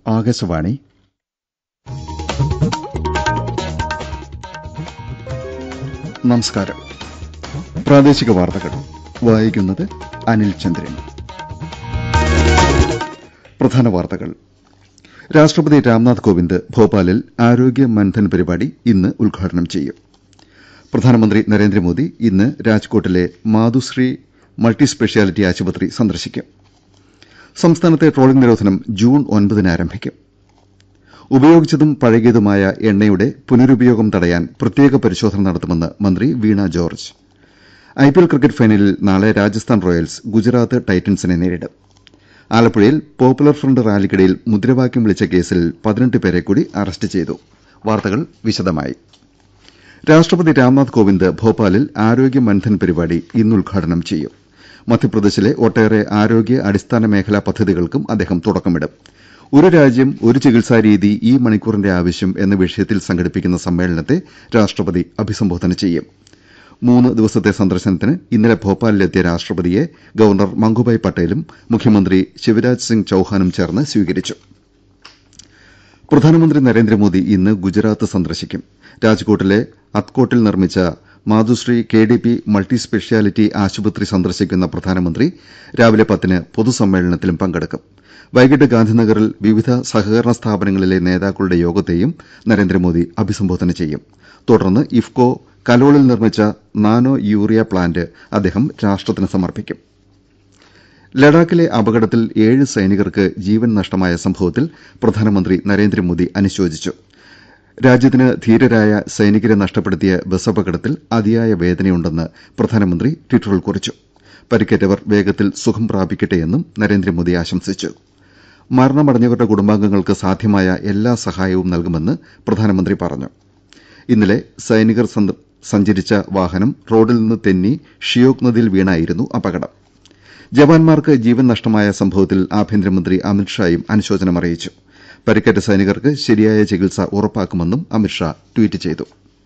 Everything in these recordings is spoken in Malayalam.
ആകാശവാണി നമസ്കാരം പ്രാദേശിക വാർത്തകൾ വായിക്കുന്നത് അനിൽ ചന്ദ്രൻ പ്രധാന വാർത്തകൾ രാഷ്ട്രപതി രാംനാഥ് കോവിന്ദ് ഭോപ്പാലിൽ ആരോഗ്യ മൻധൻ പരിപാടി ഇന്ന് ഉദ്ഘാടനം ചെയ്യും പ്രധാനമന്ത്രി നരേന്ദ്രമോദി ഇന്ന് രാജ്കോട്ടിലെ മാതുശ്രീ മൾട്ടി സ്പെഷ്യാലിറ്റി ആശുപത്രി സന്ദർശിക്കും സംസ്ഥാനത്തെ ട്രോളിംഗ് നിരോധനം ജൂൺ ഒൻപതിന് ആരംഭിക്കും ഉപയോഗിച്ചതും പഴകിയതുമായ എണ്ണയുടെ പുനരുപയോഗം തടയാൻ പ്രത്യേക പരിശോധന നടത്തുമെന്ന് മന്ത്രി വീണ ജോർജ് ഐപിഎൽ ക്രിക്കറ്റ് ഫൈനലിൽ നാളെ രാജസ്ഥാൻ റോയൽസ് ഗുജറാത്ത് ടൈറ്റൻസിനെ നേരിടും ആലപ്പുഴയിൽ പോപ്പുലർ ഫ്രണ്ട് റാലിക്കിടയിൽ മുദ്രാവാക്യം വിളിച്ച കേസിൽ പതിനെട്ട് പേരെ കൂടി അറസ്റ്റ് ചെയ്തു വാർത്തകൾ വിശദമായി രാഷ്ട്രപതി രാംനാഥ് കോവിന്ദ് ഭോപ്പാലിൽ ആരോഗ്യ മൻധൻ പരിപാടി ഇന്ന് ഉദ്ഘാടനം ചെയ്യും മധ്യപ്രദേശിലെ ഒട്ടേറെ ആരോഗ്യ അടിസ്ഥാന മേഖലാ പദ്ധതികൾക്കും അദ്ദേഹം തുടക്കമിടും ഒരു രാജ്യം ഒരു ചികിത്സാരീതി ഈ മണിക്കൂറിന്റെ ആവശ്യം എന്ന വിഷയത്തിൽ സംഘടിപ്പിക്കുന്ന സമ്മേളനത്തെ രാഷ്ട്രപതി അഭിസംബോധന ചെയ്യും മൂന്ന് ദിവസത്തെ സന്ദർശനത്തിന് ഇന്നലെ ഭോപ്പാലിലെത്തിയ രാഷ്ട്രപതിയെ ഗവർണർ മംഗുഭായ് പട്ടേലും മുഖ്യമന്ത്രി ശിവരാജ് സിംഗ് ചൌഹാനും ചേർന്ന് സ്വീകരിച്ചു പ്രധാനമന്ത്രി നരേന്ദ്രമോദി ഇന്ന് ഗുജറാത്ത് സന്ദർശിക്കും രാജ്കോട്ടിലെ അത്കോട്ടിൽ നിർമ്മിച്ച Matushri K D P multi speciality ആശുപത്രി സന്ദർശിക്കുന്ന പ്രധാനമന്ത്രി രാവിലെ പത്തിന് പൊതുസമ്മേളനത്തിലും പങ്കെടുക്കും വൈകിട്ട് ഗാന്ധിനഗറിൽ വിവിധ സഹകരണ സ്ഥാപനങ്ങളിലെ നേതാക്കളുടെ യോഗത്തെയും നരേന്ദ്രമോദി അഭിസംബോധന ചെയ്യും തുടർന്ന് ഇഫ്കോ കലോളിൽ നിർമ്മിച്ച നാനോ യൂറിയ പ്ലാന്റ് അദ്ദേഹം രാഷ്ട്രത്തിന് സമർപ്പിക്കും ലഡാക്കിലെ അപകടത്തിൽ ഏഴ് സൈനികർക്ക് ജീവൻ നഷ്ടമായ സംഭവത്തിൽ പ്രധാനമന്ത്രി നരേന്ദ്രമോദി അനുശോചിച്ചു രാജ്യത്തിന് ധീരരായ സൈനികരെ നഷ്ടപ്പെടുത്തിയ ബസ് അപകടത്തിൽ അതിയായ വേദനയുണ്ടെന്ന് പ്രധാനമന്ത്രി ട്വിറ്ററിൽ കുറിച്ചു പരിക്കേറ്റവർ വേഗത്തിൽ സുഖം പ്രാപിക്കട്ടെയെന്നും നരേന്ദ്രമോദി ആശംസിച്ചു മരണമടഞ്ഞവരുടെ കുടുംബാംഗങ്ങൾക്ക് സാധ്യമായ എല്ലാ സഹായവും നൽകുമെന്ന് പ്രധാനമന്ത്രി പറഞ്ഞു ഇന്നലെ സൈനികർ സഞ്ചരിച്ച വാഹനം റോഡിൽ നിന്ന് തെന്നി ഷിയോക് നദിയിൽ വീണായിരുന്നു അപകടം ജവാന്മാർക്ക് ജീവൻ നഷ്ടമായ സംഭവത്തിൽ ആഭ്യന്തരമന്ത്രി അമിത്ഷായും അനുശോചനം അറിയിച്ചു പരിക്കേറ്റ സൈനികർക്ക് ശരിയായ ചികിത്സ ഉറപ്പാക്കുമെന്നും അമിത്ഷാ ട്വീറ്റ് ചെയ്തു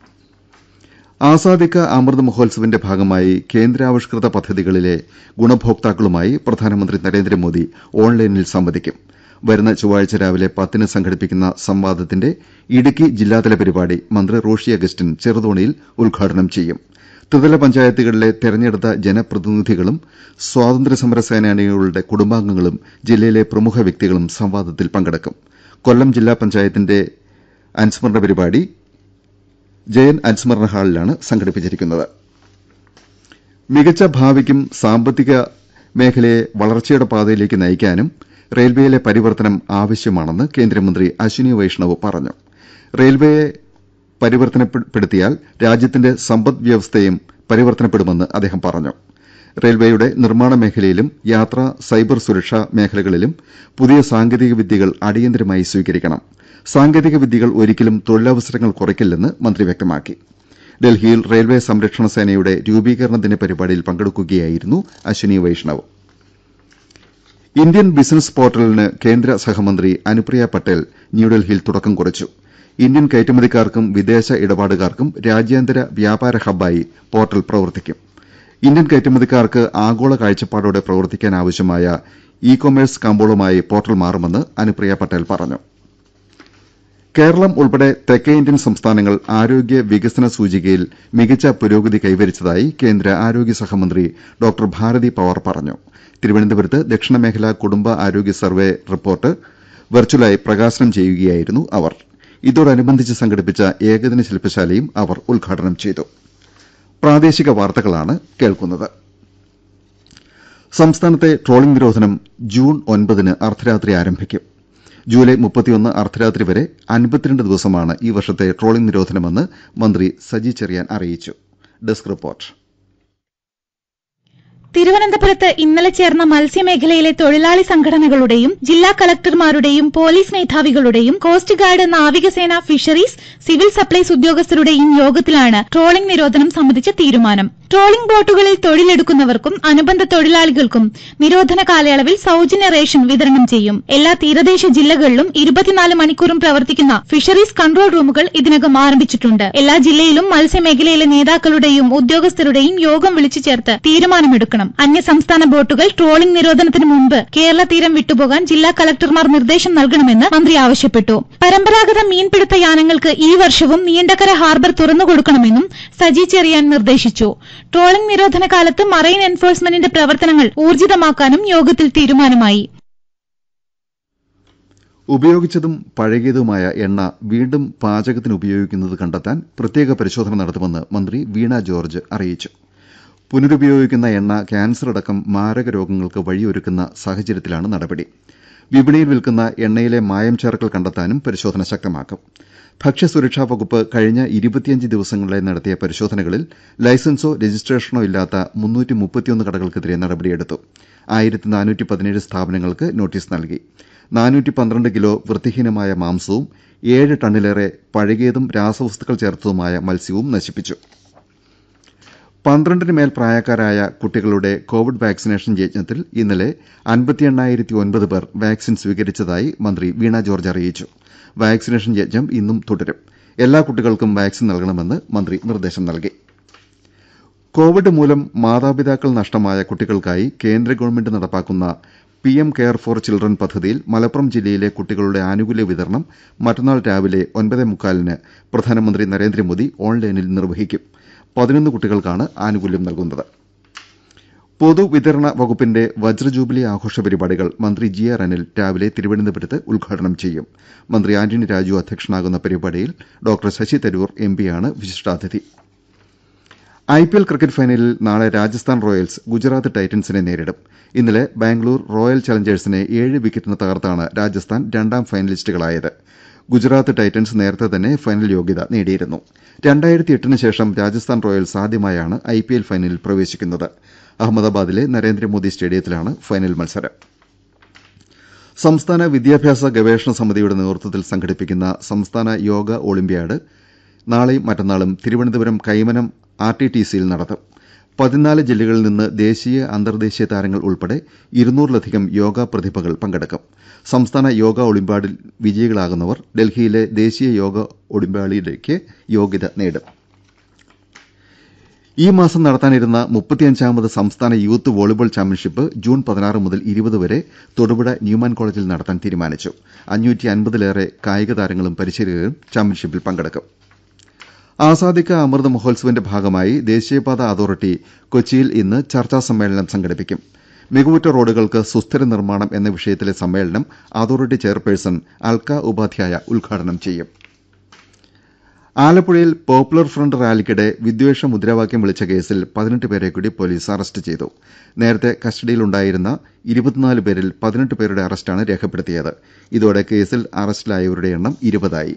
ആസാദിക്ക അമൃത് മഹോത്സവിന്റെ ഭാഗമായി കേന്ദ്രാവിഷ്കൃത പദ്ധതികളിലെ ഗുണഭോക്താക്കളുമായി പ്രധാനമന്ത്രി നരേന്ദ്രമോദി ഓൺലൈനിൽ സംവദിക്കും വരുന്ന ചൊവ്വാഴ്ച രാവിലെ പത്തിന് സംഘടിപ്പിക്കുന്ന സംവാദത്തിന്റെ ഇടുക്കി ജില്ലാതല പരിപാടി മന്ത്രി റോഷി അഗസ്റ്റിൻ ചെറുതോണിയിൽ ഉദ്ഘാടനം ചെയ്യും ത്രിതല പഞ്ചായത്തുകളിലെ തെരഞ്ഞെടുത്ത ജനപ്രതിനിധികളും സ്വാതന്ത്ര്യസമര സേനാനികളുടെ കുടുംബാംഗങ്ങളും ജില്ലയിലെ പ്രമുഖ വ്യക്തികളും സംവാദത്തിൽ പങ്കെടുക്കും കൊല്ലം ജില്ലാ പഞ്ചായത്തിന്റെ അനുസ്മരണ പരിപാടി ജയൻ അനുസ്മരണ ഹാളിലാണ് സംഘടിപ്പിച്ചിരിക്കുന്നത് മികച്ച ഭാവിക്കും സാമ്പത്തിക മേഖലയെ വളർച്ചയുടെ പാതയിലേക്ക് നയിക്കാനും റെയിൽവേയിലെ പരിവർത്തനം ആവശ്യമാണെന്ന് കേന്ദ്രമന്ത്രി അശ്വിനി വൈഷ്ണവ് പറഞ്ഞു റെയിൽവേയെ പരിവർത്തനപ്പെടുത്തിയാൽ രാജ്യത്തിന്റെ സമ്പദ് വ്യവസ്ഥയും പരിവർത്തനപ്പെടുമെന്ന് അദ്ദേഹം പറഞ്ഞു റെയിൽവേയുടെ നിർമ്മാണ മേഖലയിലും യാത്രാ സൈബർ സുരക്ഷാ മേഖലകളിലും പുതിയ സാങ്കേതിക വിദ്യകൾ അടിയന്തരമായി സ്വീകരിക്കണം സാങ്കേതിക വിദ്യകൾ ഒരിക്കലും തൊഴിലവസരങ്ങൾ കുറയ്ക്കില്ലെന്ന് മന്ത്രി വ്യക്തമാക്കി ഡൽഹിയിൽ റെയിൽവേ സംരക്ഷണ സേനയുടെ രൂപീകരണ ദിന പരിപാടിയിൽ പങ്കെടുക്കുകയായിരുന്നു അശ്വിനി വൈഷ്ണവ് ഇന്ത്യൻ ബിസിനസ് പോർട്ടലിന് കേന്ദ്ര സഹമന്ത്രി അനുപ്രിയ പട്ടേൽ ന്യൂഡൽഹിയിൽ തുടക്കം കുറിച്ചു ഇന്ത്യൻ കയറ്റുമതിക്കാർക്കും വിദേശ ഇടപാടുകാർക്കും രാജ്യാന്തര വ്യാപാര ഹബ്ബായി പോർട്ടൽ പ്രവർത്തിക്കും ഇന്ത്യൻ കയറ്റുമതിക്കാർക്ക് ആഗോള കാഴ്ചപ്പാടോടെ പ്രവർത്തിക്കാൻ ആവശ്യമായ ഇ കൊമേഴ്സ് കമ്പോളമായി പോർട്ടൽ മാറുമെന്ന് അനുപ്രിയ പട്ടേൽ പറഞ്ഞു കേരളം ഉൾപ്പെടെ തെക്കേ ഇന്ത്യൻ സംസ്ഥാനങ്ങൾ ആരോഗ്യ വികസന സൂചികയിൽ മികച്ച പുരോഗതി കൈവരിച്ചതായി കേന്ദ്ര ആരോഗ്യ സഹമന്ത്രി ഡോക്ടർ ഭാരതി പവാർ പറഞ്ഞു തിരുവനന്തപുരത്ത് ദക്ഷിണമേഖലാ കുടുംബ ആരോഗ്യ സർവേ റിപ്പോർട്ട് വെർച്വലായി പ്രകാശനം ചെയ്യുകയായിരുന്നു അവർ ഇതോടനുബന്ധിച്ച് സംഘടിപ്പിച്ച ഏകദിന ശില്പശാലയും അവർ ഉദ്ഘാടനം ചെയ്തു പ്രാദേശിക വാർത്തകളാണ് കേൾക്കുന്നത് സംസ്ഥാനത്തെ ട്രോളിംഗ് നിരോധനം ജൂൺ ഒൻപതിന് അർദ്ധരാത്രി ആരംഭിക്കും ജൂലൈ മുപ്പത്തിയൊന്ന് അർദ്ധരാത്രി വരെ അൻപത്തിരണ്ട് ദിവസമാണ് ഈ വർഷത്തെ ട്രോളിംഗ് നിരോധനമെന്ന് മന്ത്രി സജി ചെറിയാൻ അറിയിച്ചു ഡെസ്ക് റിപ്പോർട്ട് തിരുവനന്തപുരത്ത് ഇന്നലെ ചേർന്ന മത്സ്യമേഖലയിലെ തൊഴിലാളി സംഘടനകളുടെയും ജില്ലാ കളക്ടർമാരുടെയും പോലീസ് മേധാവികളുടെയും കോസ്റ്റ് ഗാർഡ് നാവികസേന ഫിഷറീസ് സിവിൽ സപ്ലൈസ് ഉദ്യോഗസ്ഥരുടെയും യോഗത്തിലാണ് ട്രോളിംഗ് നിരോധനം സംബന്ധിച്ച തീരുമാനം ട്രോളിംഗ് ബോട്ടുകളിൽ തൊഴിലെടുക്കുന്നവർക്കും അനുബന്ധ തൊഴിലാളികൾക്കും നിരോധന കാലയളവിൽ സൌജന്യ റേഷൻ വിതരണം ചെയ്യും എല്ലാ തീരദേശ ജില്ലകളിലും ഇരുപത്തിനാല് മണിക്കൂറും പ്രവർത്തിക്കുന്ന ഫിഷറീസ് കൺട്രോൾ റൂമുകൾ ഇതിനകം ആരംഭിച്ചിട്ടുണ്ട് എല്ലാ ജില്ലയിലും മത്സ്യമേഖലയിലെ നേതാക്കളുടെയും ഉദ്യോഗസ്ഥരുടെയും യോഗം വിളിച്ചു ചേർത്ത് തീരുമാനമെടുക്കണം ഉറപ്പാക്കണം അന്യസംസ്ഥാന ബോട്ടുകൾ ട്രോളിംഗ് നിരോധനത്തിന് മുൻപ് കേരള തീരം വിട്ടുപോകാൻ ജില്ലാ കളക്ടർമാർ നിർദ്ദേശം നൽകണമെന്ന് മന്ത്രി ആവശ്യപ്പെട്ടു പരമ്പരാഗത മീൻപിടുത്ത യാനങ്ങൾക്ക് ഈ വർഷവും നീണ്ടകര ഹാർബർ തുറന്നുകൊടുക്കണമെന്നും സജി ചെറിയാൻ നിർദ്ദേശിച്ചു ട്രോളിംഗ് നിരോധന കാലത്ത് മറൈൻ എൻഫോഴ്സ്മെന്റിന്റെ പ്രവർത്തനങ്ങൾ ഊർജിതമാക്കാനും യോഗത്തിൽ തീരുമാനമായി ഉപയോഗിച്ചതും പഴകിയതുമായ എണ്ണ വീണ്ടും പാചകത്തിന് ഉപയോഗിക്കുന്നത് കണ്ടെത്താൻ പ്രത്യേക പരിശോധന നടത്തുമെന്ന് മന്ത്രി വീണ ജോർജ് അറിയിച്ചു പുനരുപയോഗിക്കുന്ന എണ്ണ ക്യാൻസർ അടക്കം മാരക രോഗങ്ങൾക്ക് വഴിയൊരുക്കുന്ന സാഹചര്യത്തിലാണ് നടപടി വിപണിയിൽ വിൽക്കുന്ന എണ്ണയിലെ മായം ചേർക്കൽ കണ്ടെത്താനും പരിശോധന ശക്തമാക്കും ഭക്ഷ്യസുരക്ഷാ വകുപ്പ് കഴിഞ്ഞ ഇരുപത്തിയഞ്ച് ദിവസങ്ങളിലായി നടത്തിയ പരിശോധനകളിൽ ലൈസൻസോ രജിസ്ട്രേഷനോ ഇല്ലാത്ത മുന്നൂറ്റി മുപ്പത്തിയൊന്ന് കടകൾക്കെതിരെ നടപടിയെടുത്തു ആയിരത്തി നാനൂറ്റി പതിനേഴ് സ്ഥാപനങ്ങൾക്ക് നോട്ടീസ് നൽകി നാനൂറ്റി പന്ത്രണ്ട് കിലോ വൃത്തിഹീനമായ മാംസവും ഏഴ് ടണ്ണിലേറെ പഴകിയതും രാസവസ്തുക്കൾ ചേർത്തതുമായ മത്സ്യവും നശിപ്പിച്ചു പന്ത്രണ്ടിന് മേൽ പ്രായക്കാരായ കുട്ടികളുടെ കോവിഡ് വാക്സിനേഷൻ യജ്ഞത്തിൽ ഇന്നലെ അൻപത്തി എണ്ണായിരത്തി ഒൻപത് പേർ വാക്സിൻ സ്വീകരിച്ചതായി മന്ത്രി വീണ ജോർജ് അറിയിച്ചു വാക്സിനേഷൻ യജ്ഞം ഇന്നും തുടരും എല്ലാ കുട്ടികൾക്കും വാക്സിൻ നൽകണമെന്ന് മന്ത്രി നിർദ്ദേശം നൽകി കോവിഡ് മൂലം മാതാപിതാക്കൾ നഷ്ടമായ കുട്ടികൾക്കായി കേന്ദ്ര ഗവൺമെന്റ് നടപ്പാക്കുന്ന P M care for children പദ്ധതിയിൽ മലപ്പുറം ജില്ലയിലെ കുട്ടികളുടെ ആനുകൂല്യ വിതരണം മറ്റന്നാൾ രാവിലെ ഒൻപതേ മുക്കാലിന് പ്രധാനമന്ത്രി നരേന്ദ്രമോദി ഓൺലൈനിൽ നിർവഹിക്കും പതിനൊന്ന് കുട്ടികൾക്കാണ് ആനുകൂല്യം നൽകുന്നത് പൊതുവിതരണ വകുപ്പിന്റെ വജ്രജൂബിലി ആഘോഷ പരിപാടികൾ മന്ത്രി ജി ആർ അനിൽ രാവിലെ തിരുവനന്തപുരത്ത് ഉദ്ഘാടനം ചെയ്യും മന്ത്രി ആന്റണി രാജു അധ്യക്ഷനാകുന്ന പരിപാടിയിൽ ഡോക്ടർ ശശി തരൂർ എംപിയാണ് വിശിഷ്ടാതിഥി ഐപിഎൽ ക്രിക്കറ്റ് ഫൈനലിൽ നാളെ രാജസ്ഥാൻ റോയൽസ് ഗുജറാത്ത് ടൈറ്റൻസിനെ നേരിടും ഇന്നലെ ബാംഗ്ലൂർ റോയൽ ചലഞ്ചേഴ്സിനെ ഏഴ് വിക്കറ്റിന് തകർത്താണ് രാജസ്ഥാൻ രണ്ടാം ഫൈനലിസ്റ്റുകളായത് ഗുജറാത്ത് ടൈറ്റൻസ് നേരത്തെ തന്നെ ഫൈനൽ യോഗ്യത നേടിയിരുന്നു രണ്ടായിരത്തി എട്ടിന് ശേഷം രാജസ്ഥാൻ റോയൽസ് ആദ്യമായാണ് ഐപിഎൽ ഫൈനലിൽ പ്രവേശിക്കുന്നത് അഹമ്മദാബാദിലെ നരേന്ദ്രമോദി സ്റ്റേഡിയത്തിലാണ് ഫൈനൽ മത്സരം സംസ്ഥാന വിദ്യാഭ്യാസ ഗവേഷണ സമിതിയുടെ നേതൃത്വത്തിൽ സംഘടിപ്പിക്കുന്ന സംസ്ഥാന യോഗ ഒളിമ്പ്യാഡ് നാളെയും മറ്റന്നാളും Thiruvananthapuram Kaimanam R T T സിയിൽ നടത്തും പതിനാല് ജില്ലകളിൽ നിന്ന് ദേശീയ അന്തർദേശീയ താരങ്ങൾ ഉൾപ്പെടെ ഇരുന്നൂറിലധികം യോഗ പ്രതിഭകൾ പങ്കെടുക്കും സംസ്ഥാന യോഗ ഒളിമ്പ്യാഡിൽ വിജയികളാകുന്നവർ ഡൽഹിയിലെ ദേശീയ യോഗ ഒളിമ്പ്യാഡിലേക്ക് യോഗ്യത നേടും ഈ മാസം നടത്താനിരുന്ന മുപ്പത്തിയഞ്ചാമത് സംസ്ഥാന യൂത്ത് വോളിബോൾ ചാമ്പ്യൻഷിപ്പ് ജൂൺ പതിനാറ് മുതൽ ഇരുപത് വരെ തൊടുപുഴ ന്യൂമാൻ കോളേജിൽ നടത്താൻ തീരുമാനിച്ചു അഞ്ഞൂറ്റി അൻപതിലേറെ കായിക താരങ്ങളും പരിശീലകരും ചാമ്പ്യൻഷിപ്പിൽ പങ്കെടുക്കും ആസാദിക്ക അമൃത് മഹോത്സവിന്റെ ഭാഗമായി ദേശീയപാത അതോറിറ്റി കൊച്ചിയിൽ ഇന്ന് ചർച്ചാ സമ്മേളനം സംഘടിപ്പിക്കും മികവുറ്റ റോഡുകൾക്ക് സുസ്ഥിര നിർമ്മാണം എന്ന വിഷയത്തിലെ സമ്മേളനം അതോറിറ്റി ചെയർപേഴ്സൺ അൽക്ക ഉപാധ്യായ ഉദ്ഘാടനം ചെയ്യും ആലപ്പുഴയിൽ പോപ്പുലർ ഫ്രണ്ട് റാലിക്കിടെ വിദ്വേഷ മുദ്രാവാക്യം വിളിച്ച കേസിൽ പതിനെട്ട് പേരെ കൂടി പോലീസ് അറസ്റ്റ് ചെയ്തു നേരത്തെ കസ്റ്റഡിയിലുണ്ടായിരുന്ന ഇരുപത്തിനാല് പേരിൽ പതിനെട്ട് പേരുടെ അറസ്റ്റാണ് രേഖപ്പെടുത്തിയത് ഇതോടെ കേസിൽ അറസ്റ്റിലായവരുടെ എണ്ണം ഇരുപതായി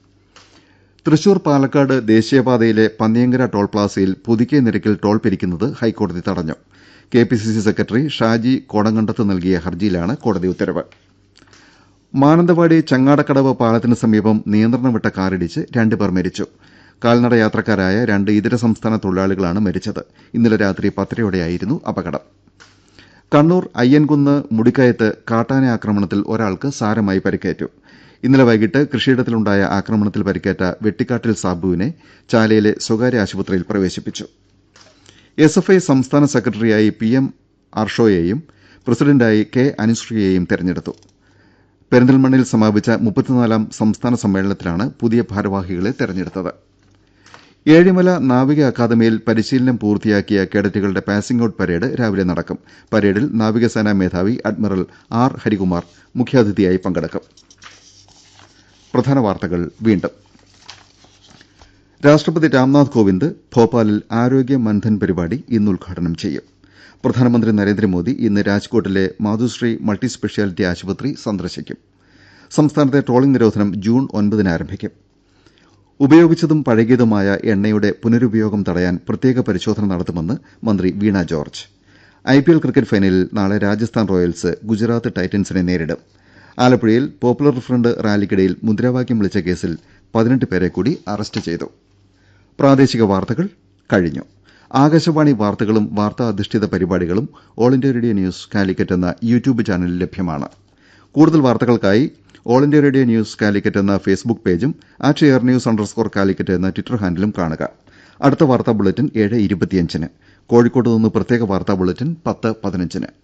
തൃശൂർ പാലക്കാട് ദേശീയപാതയിലെ പന്നിയങ്കര ടോൾ പ്ലാസയിൽ പുതുക്കിയ നിരക്കിൽ ടോൾ പിരിക്കുന്നത് ഹൈക്കോടതി തടഞ്ഞു കെപിസിസി സെക്രട്ടറി ഷാജി കോടങ്കണ്ടത്ത് നൽകിയ ഹർജിയിലാണ് കോടതി ഉത്തരവ് മാനന്തവാടി ചങ്ങാടക്കടവ് പാലത്തിന് സമീപം നിയന്ത്രണം വിട്ട കാറിടിച്ച് രണ്ടുപേർ മരിച്ചു കാൽനട യാത്രക്കാരായ രണ്ട് ഇതര സംസ്ഥാന തൊഴിലാളികളാണ് മരിച്ചത് ഇന്നലെ രാത്രി പത്തരയോടെയായിരുന്നു അപകടം കണ്ണൂർ അയ്യൻകുന്ന് മുടിക്കയത്ത് കാട്ടാന ആക്രമണത്തിൽ ഒരാൾക്ക് സാരമായി പരിക്കേറ്റു ഇന്നലെ വൈകിട്ട് കൃഷിയിടത്തിലുണ്ടായ ആക്രമണത്തിൽ പരിക്കേറ്റ വെട്ടിക്കാട്ടിൽ സാബുവിനെ ചാലയിലെ സ്വകാര്യ ആശുപത്രിയിൽ പ്രവേശിപ്പിച്ചു എസ് എഫ് ഐ സംസ്ഥാന സെക്രട്ടറിയായി പി എം അർഷോയെയും പ്രസിഡന്റായി കെ അനുശ്രീയെയും തെരഞ്ഞെടുത്തു പെരിന്തൽമണ്ണയിൽ സമാപിച്ച മുപ്പത്തിനാലാം സംസ്ഥാന സമ്മേളനത്തിലാണ് പുതിയ ഭാരവാഹികളെ തെരഞ്ഞെടുത്തത് ഏഴിമല നാവിക അക്കാദമിയിൽ പരിശീലനം പൂർത്തിയാക്കിയ കേഡറ്റുകളുടെ പാസിംഗ് ഔട്ട് പരേഡ് രാവിലെ നടക്കും പരേഡിൽ നാവികസേനാ മേധാവി അഡ്മിറൽ ആർ ഹരികുമാർ മുഖ്യാതിഥിയായി പങ്കെടുക്കും പ്രധാന വാർത്തകൾ വീണ്ടും രാഷ്ട്രപതി രാംനാഥ് കോവിന്ദ് ഭോപ്പാലിൽ ആരോഗ്യ മൻധൻ പരിപാടി ഇന്ന് ഉദ്ഘാടനം ചെയ്യും പ്രധാനമന്ത്രി നരേന്ദ്രമോദി ഇന്ന് രാജ്കോട്ടിലെ മാധുശ്രീ മൾട്ടി സ്പെഷ്യാലിറ്റി ആശുപത്രി സന്ദർശിക്കും സംസ്ഥാനത്തെ ട്രോളിംഗ് നിരോധനം ജൂൺ ഒൻപതിന് ആരംഭിക്കും ഉപയോഗിച്ചതും പഴകിയതുമായ എണ്ണയുടെ പുനരുപയോഗം തടയാൻ പ്രത്യേക പരിശോധന നടത്തുമെന്ന് മന്ത്രി വീണ ജോർജ് ഐപിഎൽ ക്രിക്കറ്റ് ഫൈനലിൽ നാളെ രാജസ്ഥാൻ റോയൽസ് ഗുജറാത്ത് ടൈറ്റൻസിനെ നേരിടും ആലപ്പുഴയിൽ പോപ്പുലർ ഫ്രണ്ട് റാലിക്കിടയിൽ മുദ്രാവാക്യം വിളിച്ച കേസിൽ പതിനെട്ട് പേരെ കൂടി അറസ്റ്റ് ചെയ്തു പ്രാദേശിക വാർത്തകൾ കഴിഞ്ഞു ആകാശവാണി വാർത്തകളും വാർത്താ അധിഷ്ഠിത പരിപാടികളും all India radio news Calicut എന്ന യൂട്യൂബ് ചാനലിൽ ലഭ്യമാണ് കൂടുതൽ വാർത്തകൾക്കായി all India radio news Calicut എന്ന ഫേസ്ബുക്ക് പേജും at air news underscore Calicut എന്ന ട്വിറ്റർ ഹാൻഡിലും കാണുക അടുത്ത വാർത്താ ബുള്ളറ്റിൻ ഏഴ് ഇരുപത്തിയഞ്ചിന് കോഴിക്കോട്ട് നിന്ന് പ്രത്യേക വാർത്താ ബുള്ളറ്റിൻ പത്ത് പതിനഞ്ചിന്